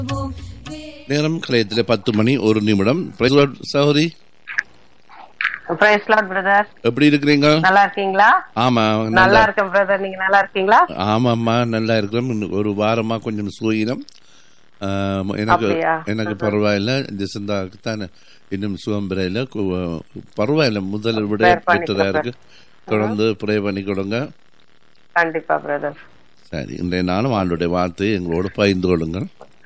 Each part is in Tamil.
நேரம் கலையத்தில் பத்து மணி ஒரு நிமிடம் Praise the Lord, சகோதரி பிரைஸ் லார்ட் பிரதர் எப்படி இருக்கிறீங்க நல்லா இருக்கீங்களா ஆமா நல்லா நல்லா இருக்கேன் பிரதர் நீங்க நல்லா இருக்கீங்களா ஆமாம்மா நல்லா இருக்கிறோம் இன்னும் ஒரு வாரமா கொஞ்சம் சுயினம் ஆம், எனக்கு அப்படியா? எனக்கு பரவாயில்ல ஜெசந்தாவுக்கு தான் இன்னும் சுகம் பெறையில கு- பரவாயில்ல முதல் விட Prayer பண்ணி பெற்றதா இருக்கு தொடர்ந்து ப்ரே பண்ணி கொடுங்க கண்டிப்பா பிரதர் சரி இன்றைய நாளும் ஆண்டுடைய வார்த்தையை எங்களோடு பகிர்ந்து கொள்ளுங்கள்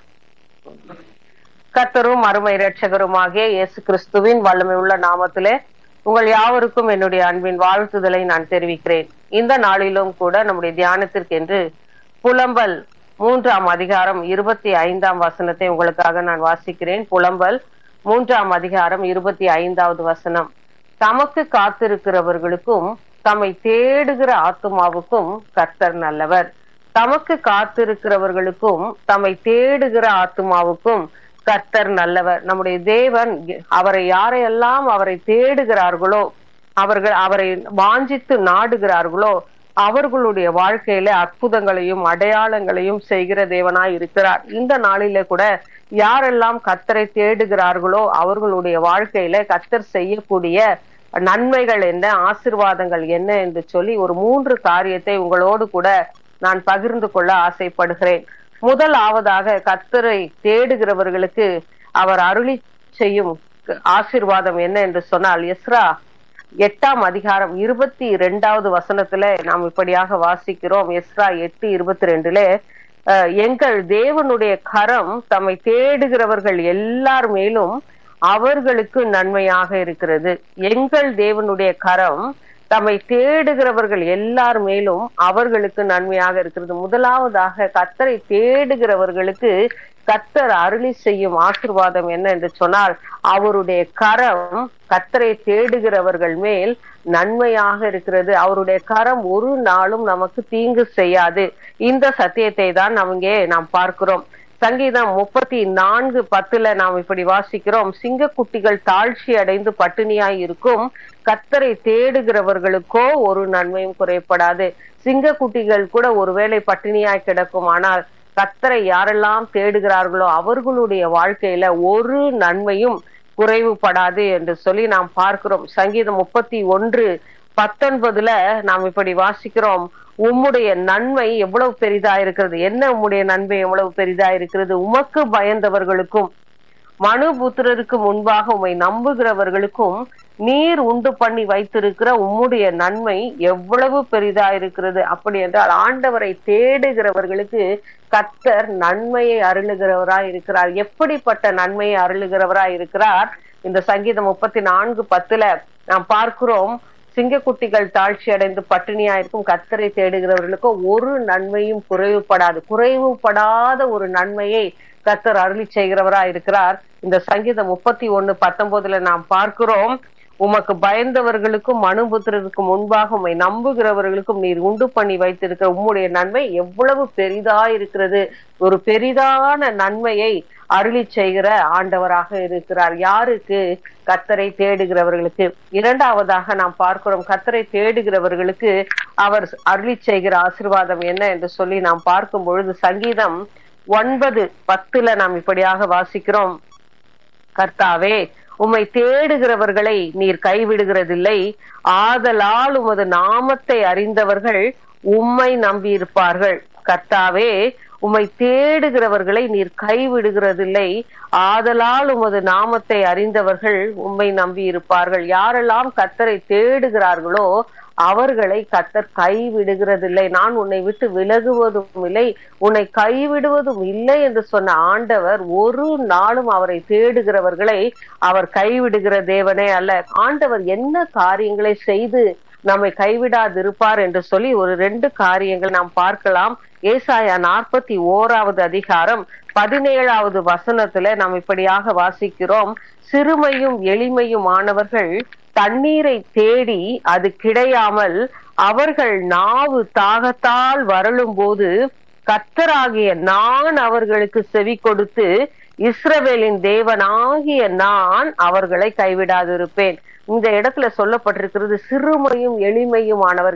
கர்த்தரும் அருமை இரட்சகருமாகிய இயேசு கிறிஸ்துவின் வல்லமை உள்ள நாமத்திலே உங்கள் யாவருக்கும் என்னுடைய அன்பின் வாழ்த்துதலை நான் தெரிவிக்கிறேன் இந்த நாளிலும் கூட நம்முடைய தியானத்திற்கென்று புலம்பல் மூன்றாம் அதிகாரம் இருபத்தி ஐந்தாம் வசனத்தை உங்களுக்காக நான் வாசிக்கிறேன் புலம்பல் மூன்றாம் அதிகாரம் இருபத்தி ஐந்தாவது வசனம் தமக்கு காத்திருக்கிறவர்களுக்கும் தம்மை தேடுகிற ஆத்துமாவுக்கும் கர்த்தர் நல்லவர் தமக்கு காத்திருக்கிறவர்களுக்கும் தம்மை தேடுகிற ஆத்துமாவுக்கும் கர்த்தர் நல்லவர் நம்முடைய தேவன் அவரை யாரையெல்லாம் அவரை தேடுகிறார்களோ அவர்கள் அவரை வாஞ்சித்து நாடுகிறார்களோ அவர்களுடைய வாழ்க்கையில அற்புதங்களையும் அடையாளங்களையும் செய்கிற தேவனாய் இருக்கிறார் இந்த நாளிலே கூட யாரெல்லாம் கத்தரை தேடுகிறார்களோ அவர்களுடைய வாழ்க்கையில கத்தர் செய்யக்கூடிய நன்மைகள் என்ன ஆசிர்வாதங்கள் என்ன என்று சொல்லி ஒரு மூன்று காரியத்தை உங்களோடு கூட நான் பகிர்ந்து கொள்ள ஆசைப்படுகிறேன் முதலாவதாக கத்தரை தேடுகிறவர்களுக்கு அவர் அருளி செய்யும் ஆசிர்வாதம் என்ன என்று சொன்னால் எஸ்ரா எட்டாம் அதிகாரம் இருபத்தி இரண்டாவது வசனத்துல நாம் இப்படியாக வாசிக்கிறோம் எஸ்ரா எட்டு இருபத்தி ரெண்டுல அஹ், எங்கள் தேவனுடைய கரம் தம்மை தேடுகிறவர்கள் எல்லார் மேலும் அவர்களுக்கு நன்மையாக இருக்கிறது எங்கள் தேவனுடைய கரம் தம்மை தேடுகிறவர்கள் எல்லார் மேலும் அவர்களுக்கு நன்மையாக இருக்கிறது முதலாவதாக கத்தரை தேடுகிறவர்களுக்கு கத்தர் அருளி செய்யும் ஆசிர்வாதம் என்ன என்று சொன்னால் அவருடைய கரம் கத்தரை தேடுகிறவர்கள் மேல் நன்மையாக இருக்கிறது அவருடைய கரம் ஒரு நாளும் நமக்கு தீங்கு செய்யாது இந்த சத்தியத்தை தான் நாம் இங்கே நாம் பார்க்கிறோம் சங்கீதம் முப்பத்தி நான்கு பத்துல நாம் இப்படி வாசிக்கிறோம் சிங்கக்குட்டிகள் தாழ்ச்சி அடைந்து பட்டினியாய் இருக்கும் கத்தரை தேடுகிறவர்களுக்கோ ஒரு நன்மையும் குறைப்படாது சிங்கக்குட்டிகள் கூட ஒருவேளை பட்டினியாய் கிடக்கும் ஆனால் கத்தரை யாரெல்லாம் தேடுகிறார்களோ அவர்களுடைய வாழ்க்கையில ஒரு நன்மையும் குறைவுபடாது என்று சொல்லி நாம் பார்க்கிறோம் சங்கீதம் முப்பத்தி ஒன்று பத்தொன்பதுல நாம் இப்படி வாசிக்கிறோம் உம்முடைய நன்மை எவ்வளவு பெரிதா இருக்கிறது என்ன உம்முடைய நன்மை எவ்வளவு பெரிதா இருக்கிறது உமக்கு பயந்தவர்களுக்கும் மனுபுத்திரருக்கு முன்பாக உம்மை நம்புகிறவர்களுக்கும் நீர் உண்டு பண்ணி வைத்திருக்கிற உம்முடைய நன்மை எவ்வளவு பெரிதா இருக்கிறது அப்படி என்றால் ஆண்டவரை தேடுகிறவர்களுக்கு கத்தர் நன்மையை அருளுகிறவராய் இருக்கிறார் எப்படிப்பட்ட நன்மையை அருளுகிறவராய் இருக்கிறார் இந்த சங்கீதம் முப்பத்தி நான்கு பத்துல நாம் பார்க்கிறோம் சிங்கக்குட்டிகள் தாழ்ச்சி அடைந்து பட்டினியா இருக்கும் கத்தரை தேடுகிறவர்களுக்கு ஒரு நன்மையும் குறைவுபடாது குறைவுபடாத ஒரு நன்மையை கத்தர் அருளி செய்கிறவரா இருக்கிறார் இந்த சங்கீதம் முப்பத்தி ஒண்ணு பத்தொன்பதுல நாம் பார்க்கிறோம் உமக்கு பயந்தவர்களுக்கும் மனுபுத்திரருக்கும் முன்பாக உம்மை நம்புகிறவர்களுக்கும் நீர் உண்டு பண்ணி வைத்திருக்கிற உம்முடைய நன்மை எவ்வளவு பெரிதா இருக்கிறது ஒரு பெரிதான நன்மையை அருளி செய்கிற ஆண்டவராக இருக்கிறார் யாருக்கு கத்தரை தேடுகிறவர்களுக்கு இரண்டாவதாக நாம் பார்க்கிறோம் கத்தரை தேடுகிறவர்களுக்கு அவர் அருளி செய்கிற ஆசிர்வாதம் என்ன என்று சொல்லி நாம் பார்க்கும் பொழுது சங்கீதம் ஒன்பது பத்துல நாம் இப்படியாக வாசிக்கிறோம் கர்த்தாவே உம்மை தேடுகிறவர்களை நீர் கைவிடுகிறதில்லை ஆதலால் உமது நாமத்தை அறிந்தவர்கள் உம்மை நம்பியிருப்பார்கள் கர்த்தாவே உம்மை தேடுகிறவர்களை நீர் கைவிடுகிறதில்லை ஆதலால் உமது நாமத்தை அறிந்தவர்கள் உம்மை நம்பி இருப்பார்கள் யாரெல்லாம் கத்தரை தேடுகிறார்களோ அவர்களை கத்தர் கைவிடுகிறதில்லை நான் உன்னை விட்டு விலகுவதும் இல்லை உன்னை கைவிடுவதும் இல்லை என்று சொன்ன ஆண்டவர் ஒரு நாளும் அவரை தேடுகிறவர்களை அவர் கைவிடுகிற தேவனே அல்ல ஆண்டவர் என்ன காரியங்களை செய்து நம்மை கைவிடாதிருப்பார் என்று சொல்லி ஒரு ரெண்டு காரியங்கள் நாம் பார்க்கலாம் ஏசாயா நாற்பத்தி ஓராவது அதிகாரம் பதினேழாவது வசனத்துல நாம் இப்படியாக வாசிக்கிறோம் சிறுமையும் எளிமையும் ஆனவர்கள் தண்ணீரை தேடி அது கிடையாமல் அவர்கள் நாவு தாகத்தால் வருளும் போது கத்தராகிய நான் அவர்களுக்கு செவி கொடுத்து இஸ்ரவேலின் தேவனாகிய நான் அவர்களை கைவிடாதிருப்பேன் இந்த இடத்துல சொல்லப்பட்டிருக்கிறது சிறுமையும் எளிமையும் ஆனவர்கள்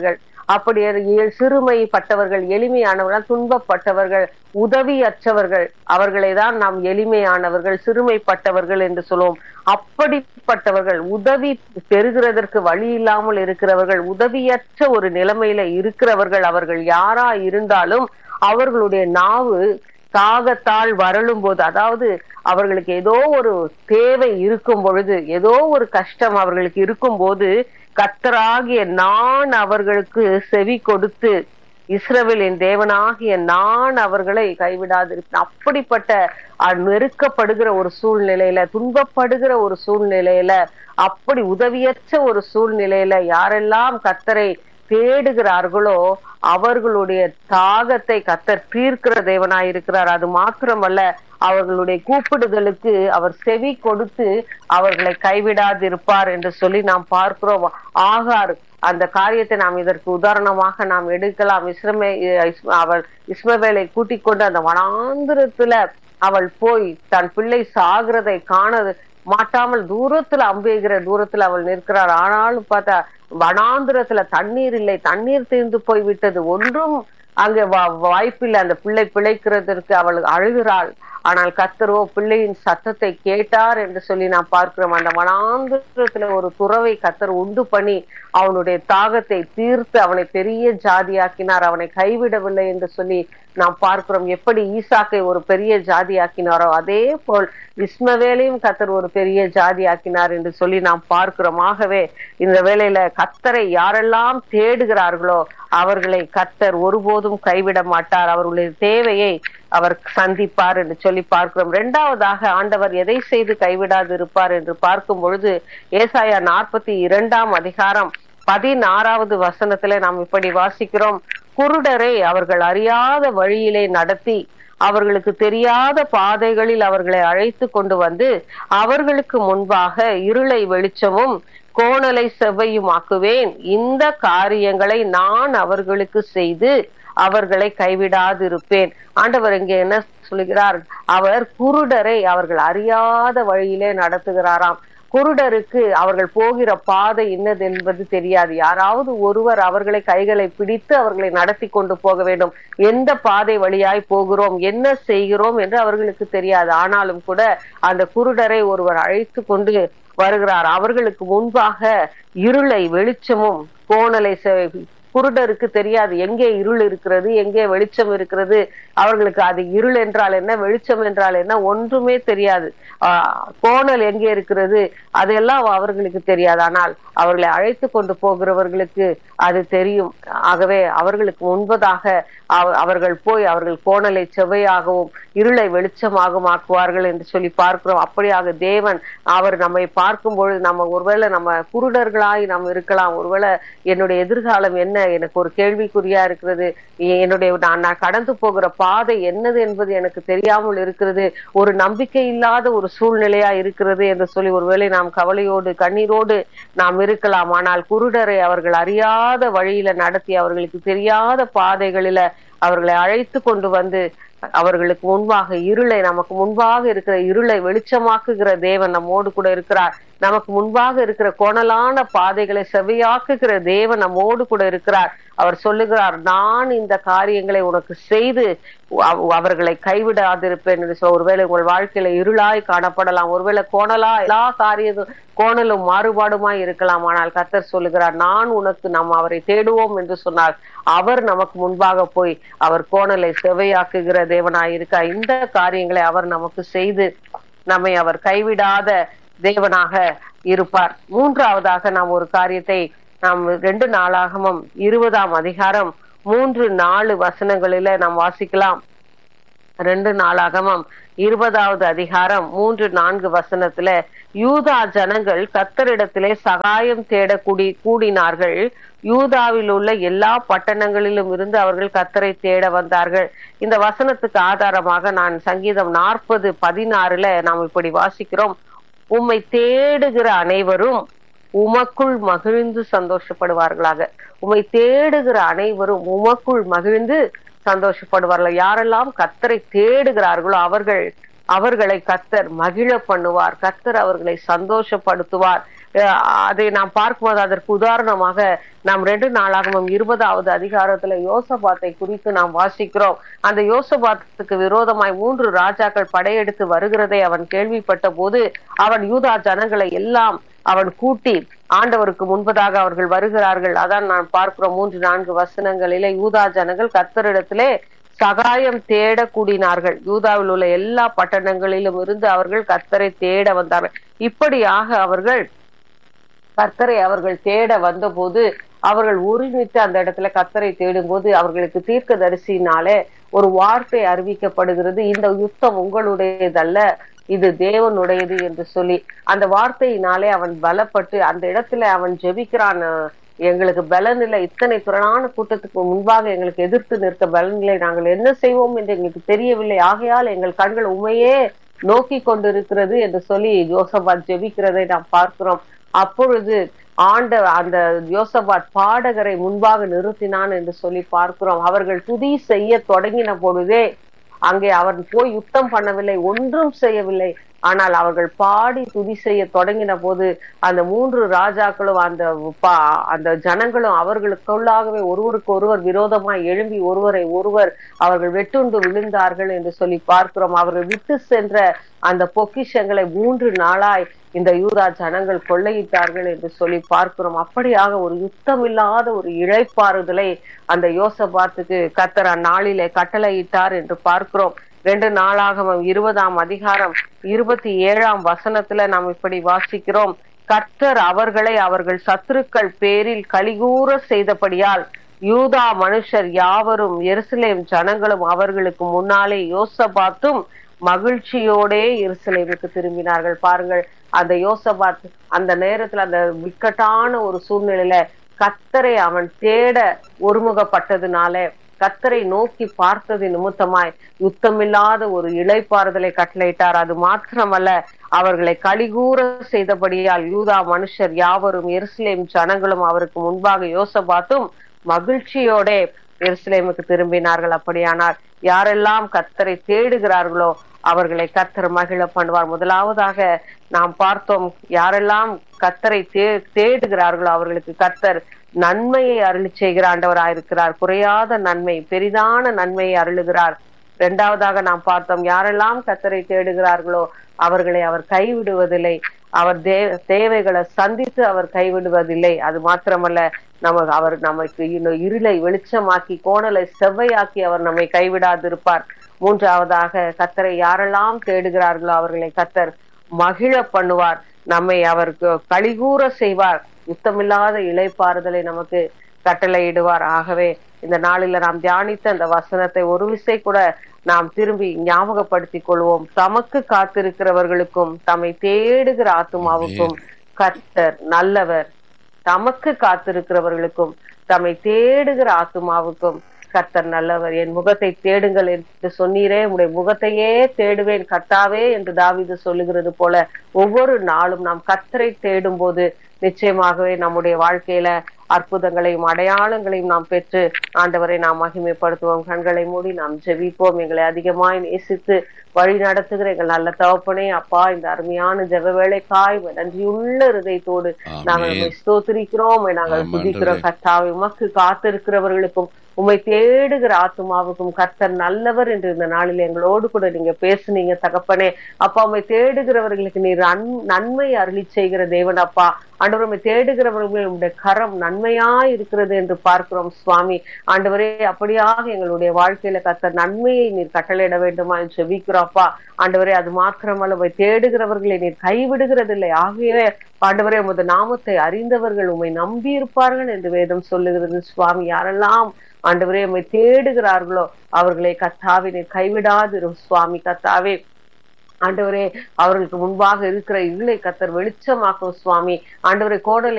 அப்படி எ- சிறுமைப்பட்டவர்கள் எளிமையானவர்கள் துன்பப்பட்டவர்கள் உதவியற்றவர்கள் அவர்களை தான் நாம் எளிமையானவர்கள் சிறுமைப்பட்டவர்கள் என்று சொல்லுவோம் அப்படிப்பட்டவர்கள் உதவி பெறுகிறதற்கு வழி இல்லாமல் இருக்கிறவர்கள் உதவியற்ற ஒரு நிலைமையில இருக்கிறவர்கள் அவர்கள் யாரா இருந்தாலும் அவர்களுடைய நாவு தாகத்தால் வரலும் போது அதாவது அவர்களுக்கு ஏதோ ஒரு தேவை இருக்கும் பொழுது ஏதோ ஒரு கஷ்டம் அவர்களுக்கு இருக்கும் போது கத்தராகிய நான் அவர்களுக்கு செவி கொடுத்து இஸ்ரவேலின் தேவனாகிய நான் அவர்களை கைவிடாதிருப்பேன் அப்படிப்பட்ட அஹ், நெருக்கப்படுகிற ஒரு சூழ்நிலையில துன்பப்படுகிற ஒரு சூழ்நிலையில அப்படி உதவியற்ற ஒரு சூழ்நிலையில யாரெல்லாம் கத்தரை தேடுகிறார்களோ அவர்களுடைய தாகத்தை கத்தர் தீர்க்கிற தேவனாய் இருக்கிறார் அது மாத்திரமல்ல அவர்களுடைய கூப்பிடுதலுக்கு அவர் செவி கொடுத்து அவர்களை கைவிடாதிருப்பார் என்று சொல்லி நாம் பார்க்கிறோம் ஆகார் அந்த காரியத்தை நாம் இதற்கு உதாரணமாக நாம் எடுக்கலாம் இஸ்ரமே இஸ்- அவள் இஸ்மவேலை கூட்டிக் கொண்டு அந்த வனாந்திரத்துல அவள் போய் தன் பிள்ளை சாகிறதை காண மாட்டாமல் தூரத்துல அம்புகிற தூரத்துல அவள் நிற்கிறார் ஆனாலும் பார்த்தா வனாந்திரத்துல தண்ணீர் இல்லை தண்ணீர் தீர்ந்து போய் விட்டது ஒன்றும் அங்க வா- வாய்ப்பில்லை அந்த பிள்ளை பிழைக்கிறதற்கு அவள் அழுகிறாள் ஆனால் கத்தரோ பிள்ளையின் சத்தத்தை கேட்டார் என்று சொல்லி நாம் பார்க்கிறோம் அந்த வனாந்திரத்துல ஒரு துறவை கத்தர் உண்டு பண்ணி அவனுடைய தாகத்தை தீர்த்து அவனை பெரிய ஜாதியாக்கினார் அவனை கைவிடவில்லை என்று சொல்லி நாம் பார்க்கிறோம் எப்படி ஈசாக்கை ஒரு பெரிய ஜாதியாக்கினாரோ அதே போல் இஸ்மவேலையும் கத்தர் ஒரு பெரிய ஜாதியாக்கினார் என்று சொல்லி நாம் பார்க்கிறோம் ஆகவே இந்த வேளையில கத்தரை யாரெல்லாம் தேடுகிறார்களோ அவர்களை கத்தர் ஒருபோதும் கைவிட மாட்டார் அவர்களுடைய தேவையை அவர் சந்திப்பார் என்று சொல்லி பார்க்கிறோம் இரண்டாவதாக ஆண்டவர் எதை செய்து கைவிடாது இருப்பார் என்று பார்க்கும் பொழுது ஏசாயா நாற்பத்தி இரண்டாம் அதிகாரம் பதினாறாவது வசனத்துல நாம் இப்படி வாசிக்கிறோம் குருடரை அவர்கள் அறியாத வழியிலே நடத்தி அவர்களுக்கு தெரியாத பாதைகளில் அவர்களை அழைத்து கொண்டு வந்து அவர்களுக்கு முன்பாக இருளை வெளிச்சமும் கோணலை செவ்வையுமாக்குவேன் இந்த காரியங்களை நான் அவர்களுக்கு செய்து அவர்களை கைவிடாதிருப்பேன் ஆண்டவர் இங்கே என்ன சொல்கிறார் அவர் குருடரை அவர்கள் அறியாத வழியிலே நடத்துகிறாராம் குருடருக்கு அவர்கள் போகிற பாதை என்னது என்பது தெரியாது யாராவது ஒருவர் அவர்களை கைகளை பிடித்து அவர்களை நடத்தி கொண்டு போக வேண்டும் எந்த பாதை வழியாய் போகிறோம் என்ன செய்கிறோம் என்று அவர்களுக்கு தெரியாது ஆனாலும் கூட அந்த குருடரை ஒருவர் அழைத்து கொண்டு வருகிறார் அவர்களுக்கு முன்பாக இருளை வெளிச்சமும் கோணலை செ- குருடருக்கு தெரியாது எங்கே இருள் இருக்கிறது எங்கே வெளிச்சம் இருக்கிறது அவர்களுக்கு அது இருள் என்றால் என்ன வெளிச்சம் என்றால் என்ன ஒன்றுமே தெரியாது ஆஹ் கோணல் எங்கே இருக்கிறது அதெல்லாம் அவர்களுக்கு தெரியாது ஆனால் அவர்களை அழைத்து கொண்டு போகிறவர்களுக்கு அது தெரியும் ஆகவே அவர்களுக்கு முன்பதாக அவ- அவர்கள் போய் அவர்கள் கோணலை செவ்வையாகவும் இருளை வெளிச்சமாகவும் ஆக்குவார்கள் என்று சொல்லி பார்க்கிறோம் அப்படியாக தேவன் அவர் நம்மை பார்க்கும் பொழுது நம்ம ஒருவேளை நம்ம குருடர்களாய் நாம் இருக்கலாம் ஒருவேளை என்னுடைய எதிர்காலம் என்ன எனக்கு ஒரு கேள்விக்குறியா இருக்கிறது என்னுடைய நான் நான் கடந்து போகிற பாதை என்னது என்பது எனக்கு தெரியாமல் இருக்கிறது ஒரு நம்பிக்கை இல்லாத ஒரு சூழ்நிலையா இருக்கிறது என்று சொல்லி ஒருவேளை நாம் கவலையோடு கண்ணீரோடு நாம் இருக்கலாம் ஆனால் குருடரை அவர்கள் அறியாத வழியில நடத்தி அவர்களுக்கு தெரியாத பாதைகளில அவர்களை அழைத்து கொண்டு வந்து அவர்களுக்கு முன்பாக இருளை நமக்கு முன்பாக இருக்கிற இருளை வெளிச்சமாக்குகிற தேவன் நம்மோடு கூட இருக்கிறார் நமக்கு முன்பாக இருக்கிற கோணலான பாதைகளை செவையாக்குகிற தேவன் நம்மோடு கூட இருக்கிறார் அவர் சொல்லுகிறார் நான் இந்த காரியங்களை உனக்கு செய்து அவ- அவர்களை கைவிடாதிருப்பேன் என்று சொல்ல ஒருவேளை உங்கள் வாழ்க்கையில இருளாய் காணப்படலாம் ஒருவேளை கோணலா எல்லா காரியமும் கோணலும் மாறுபாடுமாய் இருக்கலாம் ஆனால் கத்தர் சொல்லுகிறார் நான் உனக்கு நாம் அவரை தேடுவோம் என்று சொன்னால் அவர் நமக்கு முன்பாக போய் அவர் கோணலை செவையாக்குகிற தேவனாய் இருக்கா இந்த காரியங்களை அவர் நமக்கு செய்து நம்மை அவர் கைவிடாத தேவனாக இருப்பார் மூன்றாவதாக நாம் ஒரு காரியத்தை நாம் ரெண்டு நாளாகமும் இருபதாம் அதிகாரம் மூன்று நாலு வசனங்களில நாம் வாசிக்கலாம் ரெண்டு நாளாகமம் இருபதாவது அதிகாரம் மூன்று நான்கு வசனத்துல யூதா ஜனங்கள் கத்தரிடத்திலே சகாயம் தேட கூடி கூடினார்கள் யூதாவில் உள்ள எல்லா பட்டணங்களிலும் இருந்து அவர்கள் கத்தரை தேட வந்தார்கள் இந்த வசனத்துக்கு ஆதாரமாக நான் சங்கீதம் நாற்பது பதினாறுல நாம் இப்படி வாசிக்கிறோம் உம்மை தேடுகிற அனைவரும் உமக்குள் மகிழ்ந்து சந்தோஷப்படுவார்களாக உம்மை தேடுகிற அனைவரும் உமக்குள் மகிழ்ந்து சந்தோஷப்படுவார்கள் யாரெல்லாம் கத்தரை தேடுகிறார்களோ அவர்கள் அவர்களை கத்தர் மகிழ பண்ணுவார் கத்தர் அவர்களை சந்தோஷப்படுத்துவார் அஹ், அதை நாம் பார்க்கும்போது அதற்கு உதாரணமாக நாம் ரெண்டு நாளாகவும் இருபதாவது அதிகாரத்துல யோசபாத்தை குறித்து நாம் வாசிக்கிறோம் அந்த யோசபாத்துக்கு விரோதமாய் மூன்று ராஜாக்கள் படையெடுத்து வருகிறதை அவன் கேள்விப்பட்ட போது அவன் யூதா ஜனங்களை எல்லாம் அவன் கூட்டி ஆண்டவருக்கு முன்பதாக அவர்கள் வருகிறார்கள் அதான் நான் பார்க்கிறோம் மூன்று நான்கு வசனங்களிலே யூதா ஜனங்கள் கர்த்தரிடத்திலே சகாயம் தேட கூடினார்கள் யூதாவில் உள்ள எல்லா பட்டணங்களிலும் இருந்து அவர்கள் கர்த்தரை தேட வந்தார்கள் இப்படியாக அவர்கள் கர்த்தரை அவர்கள் தேட வந்தபோது அவர்கள் ஒருமித்து அந்த இடத்துல கர்த்தரை தேடும்போது அவர்களுக்கு தீர்க்க தரிசினாலே ஒரு வார்த்தை அறிவிக்கப்படுகிறது இந்த யுத்தம் உங்களுடையதல்ல இது தேவனுடையது என்று சொல்லி அந்த வார்த்தையினாலே அவன் பலப்பட்டு அந்த இடத்துல அவன் ஜெபிக்கிறான் அஹ், எங்களுக்கு பலன் இல்லை இத்தனை திரளான கூட்டத்துக்கு முன்பாக எங்களுக்கு எதிர்த்து நிற்க பலன் இல்லை நாங்கள் என்ன செய்வோம் என்று எங்களுக்கு தெரியவில்லை ஆகையால் எங்கள் கண்கள் உண்மையே நோக்கி கொண்டிருக்கிறது என்று சொல்லி ஜோசபாத் ஜெபிக்கிறதை நாம் பார்க்கிறோம் அப்பொழுது ஆண்ட அந்த யோசபாத் பாடகரை முன்பாக நிறுத்தினான் என்று சொல்லி பார்க்கிறோம் அவர்கள் துதி செய்ய தொடங்கின பொழுதே அங்கே அவன் போய் யுத்தம் பண்ணவில்லை ஒன்றும் செய்யவில்லை ஆனால் அவர்கள் பாடி துதி செய்ய தொடங்கின போது அந்த மூன்று ராஜாக்களும் அந்த பா- அந்த ஜனங்களும் அவர்களுக்குள்ளாகவே ஒருவருக்கு ஒருவர் விரோதமாய் எழும்பி ஒருவரை ஒருவர் அவர்கள் வெட்டுண்டு விழுந்தார்கள் என்று சொல்லி பார்க்கிறோம் அவர்கள் விட்டு சென்ற அந்த பொக்கிஷங்களை மூன்று நாளாய் இந்த யூதா ஜனங்கள் கொள்ளையிட்டார்கள் என்று சொல்லி பார்க்கிறோம் அப்படியாக ஒரு யுத்தமில்லாத ஒரு இழைப்பாறுதலை அந்த யோசபாத்துக்கு கத்தர் அந்நாளிலே கட்டளையிட்டார் என்று பார்க்கிறோம் ரெண்டு நாளாகவும் இருபதாம் அதிகாரம் இருபத்தி ஏழாம் வசனத்துல நாம் இப்படி வாசிக்கிறோம் கர்த்தர் அவர்களை அவர்கள் சத்துருக்கள் பேரில் கலிகூற செய்தபடியால் யூதா மனுஷர் யாவரும் எருசலேம் ஜனங்களும் அவர்களுக்கு முன்னாலே யோசபாத்தும் மகிழ்ச்சியோடே எருசலேமுக்கு திரும்பினார்கள் பாருங்கள் அந்த யோசபாத் அந்த நேரத்துல அந்த விக்கட்டான ஒரு சூழ்நிலையில கத்தரை அவன் தேட ஒருமுகப்பட்டதுனால கத்தரை நோக்கி பார்த்தது நிமித்தமாய் யுத்தமில்லாத ஒரு இளைப்பாறுதலை கட்டளையிட்டார் அது மாத்திரமல்ல அவர்களை கலிகூற செய்தபடியால் யூதா மனுஷர் யாவரும் எருசலேம் ஜனங்களும் அவருக்கு முன்பாக யோசபாத்தும் மகிழ்ச்சியோடே எருசலேமுக்கு திரும்பினார்கள் அப்படியானால் யாரெல்லாம் கத்தரை தேடுகிறார்களோ அவர்களை கத்தர் மகிழ பண்ணுவார் முதலாவதாக நாம் பார்த்தோம் யாரெல்லாம் கத்தரை தே தேடுகிறார்களோ அவர்களுக்கு கத்தர் நன்மையை அருளி செய்கிற ஆண்டவராயிருக்கிறார் குறையாத நன்மை பெரிதான நன்மையை அருளுகிறார் இரண்டாவதாக நாம் பார்த்தோம் யாரெல்லாம் கத்தரை தேடுகிறார்களோ அவர்களை அவர் கைவிடுவதில்லை அவர் தே தேவைகளை சந்தித்து அவர் கைவிடுவதில்லை அது மாத்திரமல்ல நமக்கு அவர் நமக்கு இன்னும் இருளை வெளிச்சமாக்கி கோணலை செவ்வையாக்கி அவர் நம்மை கைவிடாதிருப்பார் மூன்றாவதாக கத்தரை யாரெல்லாம் தேடுகிறார்களோ அவர்களை கத்தர் மகிழ பண்ணுவார் நம்மை அவருக்கு கழிகூற செய்வார் யுத்தமில்லாத இளைப்பாறுதலை நமக்கு கட்டளையிடுவார் ஆகவே இந்த நாளில நாம் தியானித்த அந்த வசனத்தை ஒரு விசை கூட நாம் திரும்பி ஞாபகப்படுத்திக் கொள்வோம் தமக்கு காத்திருக்கிறவர்களுக்கும் தம்மை தேடுகிற ஆத்துமாவுக்கும் கர்த்தர் நல்லவர் தமக்கு காத்திருக்கிறவர்களுக்கும் தம்மை தேடுகிற ஆத்துமாவுக்கும் கர்த்தர் நல்லவர் என் முகத்தை தேடுங்கள் என்று சொன்னீரே உடைய முகத்தையே தேடுவேன் கர்த்தாவே என்று தாவீது சொல்லுகிறது போல ஒவ்வொரு நாளும் நாம் கர்த்தரை தேடும் போது நிச்சயமாகவே நம்முடைய வாழ்க்கையில அற்புதங்களையும் அடையாளங்களையும் நாம் பெற்று ஆண்டவரை நாம் மகிமைப்படுத்துவோம் கண்களை மூடி நாம் ஜெபிப்போம் எங்களை அதிகமாய் நேசித்து வழி நடத்துகிற எங்கள் நல்ல தகப்பனே அப்பா இந்த அருமையான ஜெப வேலைக்காய் நன்றியுள்ள இருதயத்தோடு நாங்கள் உம்மை ஸ்தோத்திரிக்கிறோம் உம்மை நாங்கள் ஆமாம், துதிக்கிறோம் ஆண்டவரே. கர்த்தாவை உமக்கு காத்திருக்கிறவர்களுக்கும் உம்மை தேடுகிற ஆத்துமாவுக்கும் கர்த்தர் நல்லவர் என்று இந்த நாளில் எங்களோடு கூட நீங்க பேசுனீங்க தகப்பனே அப்பா உம்மை தேடுகிறவர்களுக்கு நீர் அன்- நன்மை அருளி செய்கிற தேவன் அப்பா ஆண்டவர் உம்மை தேடுகிறவர்கள் உடைய கரம் நன்மையா இருக்கிறது என்று பார்க்கிறோம் சுவாமி ஆண்டவரே அப்படியாக எங்களுடைய வாழ்க்கையில கர்த்தர் நன்மையை நீர் கட்டளையிட வேண்டுமா என்று ஜெபிக்கிறோம் அப்பா ஆண்டவரே அது மாத்திரமல்ல உம்மை தேடுகிறவர்களை நீர் கைவிடுகிறதில்லை ஆகவே ஆண்டவரே உமது நாமத்தை அறிந்தவர்கள் உம்மை நம்பி இருப்பார்கள் என்று வேதம் சொல்லுகிறது சுவாமி யாரெல்லாம் ஆண்டவரே உம்மை தேடுகிறார்களோ அவர்களை கத்தாவே நீர் கைவிடாதிரும் சுவாமி கத்தாவே ஆண்டவரே அவர்களுக்கு முன்பாக இருக்கிற இருளை கத்தர் வெளிச்சமாக்கும் சுவாமி ஆண்டவரே கோடலை